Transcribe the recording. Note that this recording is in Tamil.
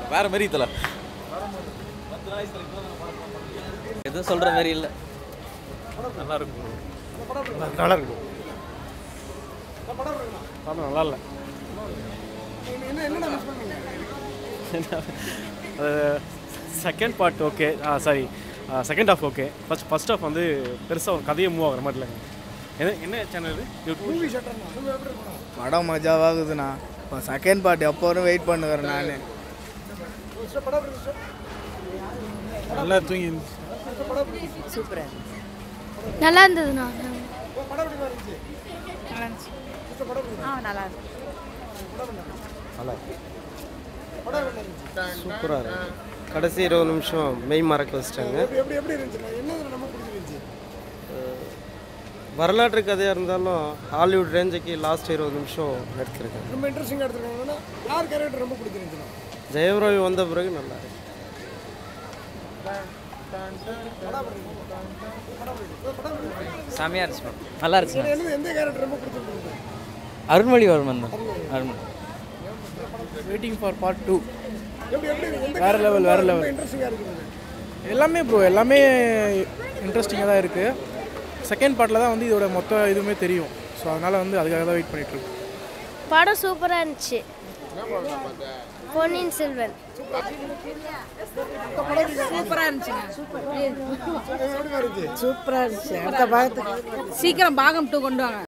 வேற மாதிரி தல எதுவும் சொல்கிற மாதிரி இல்லை நல்லா இருக்கும் நல்லா இருக்கும் படம் நல்லா இல்லை second part okay sorry second half okay first first half வந்து பெருசாக ஒரு கதையை மூவ் ஆகிற மாதிரி இல்லைங்க என்ன என்ன சேனல் இது யூடியூப் படம் மஜாவாகுதுண்ணா இப்போ செகண்ட் பார்ட் எப்போ வரும் வெயிட் பண்ணுவேன் நான் நல்லா தூங்கி நல்லா இருந்ததுண்ணா சூப்பராக இருக்கு கடைசி இருபது நிமிஷம் மெய் மறக்க வச்சிட்டாங்க அஹ், வரலாற்று கதையாக இருந்தாலும் ஹாலிவுட் ரேஞ்சுக்கு லாஸ்ட் இருபது நிமிஷம் எடுத்திருக்காங்க ரொம்ப இன்ட்ரெஸ்டிங்காக எடுத்துருக்காங்கன்னா யார் கேரக்டர் ரொம்ப பிடிச்சிருந்துச்சுன்னா ஜெயவரவி வந்த பிறகு நல்லா இருக்கு செமையாக இருந்துச்சு படம். நல்லா இருந்துச்சு என்ன எந்த கேரக்டர் ரொம்ப பிடிச்சிருந்துச்சு அருண்மொழிவர்மன் தான் Arun waiting for part two எப்படி எப்படி எந்த வேற level, வேற level. இன்ட்ரெஸ்டிங்காக இருக்குது எல்லாமே ப்ரோ எல்லாமே இன்ட்ரெஸ்டிங்காக தான் இருக்குது செகண்ட் பார்ட்டில் தான் வந்து இதோட மொத்த இதுவுமே தெரியும் ஸோ அதனால் வந்து அதுக்காக தான் வெயிட் பண்ணிகிட்ருக்கோம் படம் சூப்பராக இருந்துச்சு பொன்னியின் செல்வன் சூப்பராக இருந்துச்சுங்க எப்படி இருந்துச்சு சூப்பராக இருந்துச்சு அடுத்த பாகத்துக்கு சீக்கிரம் பாகம் டூ கொண்டு வாங்க